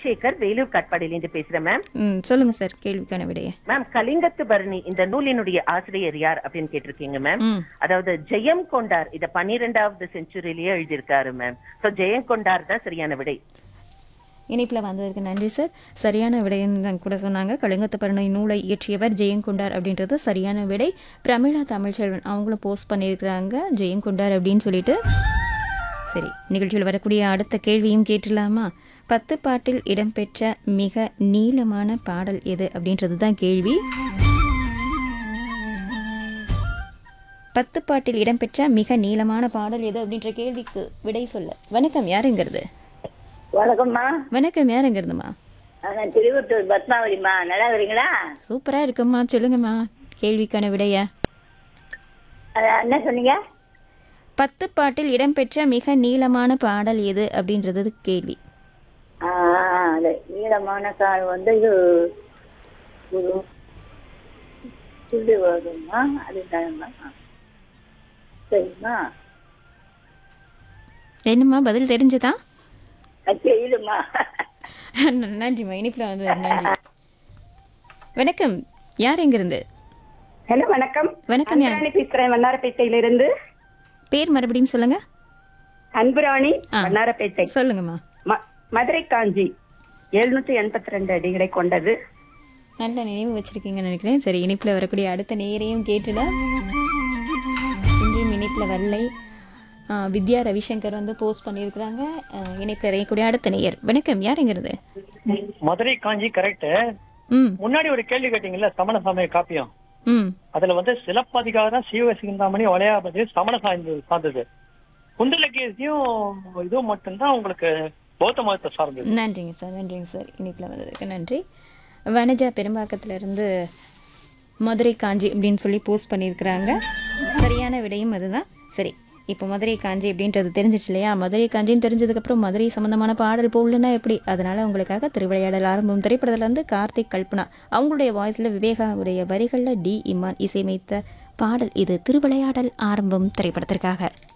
சந்திரசேகர் வேலூர் காட்பாடியிலிருந்து பேசுறேன் மேம் ம் சொல்லுங்க சார் கேள்விக்கான விடைய மேம் கலிங்கத்து பரணி இந்த நூலினுடைய ஆசிரியர் யார் அப்படின்னு கேட்டிருக்கீங்க மேம் ம் அதாவது ஜெயம் கொண்டார் இத பன்னிரெண்டாவது செஞ்சுரியிலேயே எழுதியிருக்காரு மேம் சோ ஜெயம் கொண்டார் தான் சரியான விடை இணைப்பில் வந்ததற்கு நன்றி சார் சரியான விடைன்னு தான் கூட சொன்னாங்க கலிங்கத்து பரணை நூலை இயற்றியவர் ஜெயங்கொண்டார் அப்படின்றது சரியான விடை பிரமிளா தமிழ்ச்செல்வன் அவங்களும் போஸ்ட் பண்ணியிருக்கிறாங்க ஜெயங்கொண்டார் அப்படின்னு சொல்லிட்டு சரி நிகழ்ச்சியில் வரக்கூடிய அடுத்த கேள்வியும் கேட்டுடலாமா பத்து பாட்டில் இடம்பெற்ற மிக நீளமான பாடல் எது அப்படின்றது தான் கேள்வி பத்து பாட்டில் இடம்பெற்ற மிக நீளமான பாடல் எது அப்படின்ற கேள்விக்கு விடை சொல்ல வணக்கம் யாருங்கிறது வணக்கம்மா வணக்கம் யாருங்கிறதுமா நான் திருவத்தூர் பத்மாவதிம்மா நல்லா இருக்கிறீங்களா சூப்பரா இருக்கும்மா சொல்லுங்கம்மா கேள்விக்கான விடைய அதான் என்ன சொன்னீங்க பத்து பாட்டில் இடம்பெற்ற மிக நீளமான பாடல் எது அப்படின்றது கேள்வி ஆ, அது நீளமான கால் வந்து இது ஒரு துள்ளி வருமா அதுதானம்மா சரிம்மா என்னம்மா பதில் தெரிஞ்சுதா அது தெரியுதும்மா நன்றிம்மா இனிப்பில் வந்து நன்றி வணக்கம் யார் எங்கிருந்து ஹலோ வணக்கம் வணக்கம் யார் அன்புராணி பேசுறேன் வண்ணாரப்பேட்டையிலிருந்து பேர் மறுபடியும் சொல்லுங்க அன்புராணி ஆ. வண்ணாரப்பேட்டை சொல்லுங்கம்மா ம- மதுரை காஞ்சி எழுநூத்தி எண்பத்தி ரெண்டு அடிகளை கொண்டது நல்ல நினைவு வச்சிருக்கீங்கன்னு நினைக்கிறேன் சரி இனிப்பில் வரக்கூடிய அடுத்த நேரையும் கேட்டுல இங்கேயும் இனிப்பில் வரலை ஆ, வித்யா ரவிசங்கர் வந்து போஸ்ட் பண்ணியிருக்கிறாங்க ஆ, இணைப்பில் இறையக்கூடிய அடுத்த நேயர் வணக்கம் யார் எங்கிறது மதுரை காஞ்சி கரெக்ட் ம் முன்னாடி ஒரு கேள்வி கேட்டீங்கல்ல சமண சமய காப்பியம் ம் அதுல வந்து சிலப்பதிகாரம் சீவசிந்தாமணி வளையாபதி சமண சாய்ந்தது சார்ந்தது குண்டலகேசியும் இதுவும் மட்டும்தான் உங்களுக்கு பௌத்த மதத்தை சார்ந்தது நன்றிங்க சார் நன்றிங்க சார் இனிப்பில் வந்ததுக்கு நன்றி வனஜா பெரும்பாக்கத்துல இருந்து மதுரை காஞ்சி அப்படின்னு சொல்லி போஸ்ட் பண்ணியிருக்கிறாங்க சரியான விடையும் அதுதான் சரி இப்போ மதுரை காஞ்சி அப்படின்றது தெரிஞ்சிச்சு இல்லையா மதுரை காஞ்சின்னு தெரிஞ்சதுக்கப்புறம் மதுரை சம்மந்தமான பாடல் போடலன்னா எப்படி அதனால உங்களுக்காக திருவிளையாடல் ஆரம்பம் திரைப்படத்துல இருந்து கார்த்திக் கல்பனா அவங்களுடைய வாய்ஸில் விவேகாவுடைய வரிகளில் டி இமான் இசையமைத்த பாடல் இது திருவிளையாடல் ஆரம்பம் திரைப்படத்திற்காக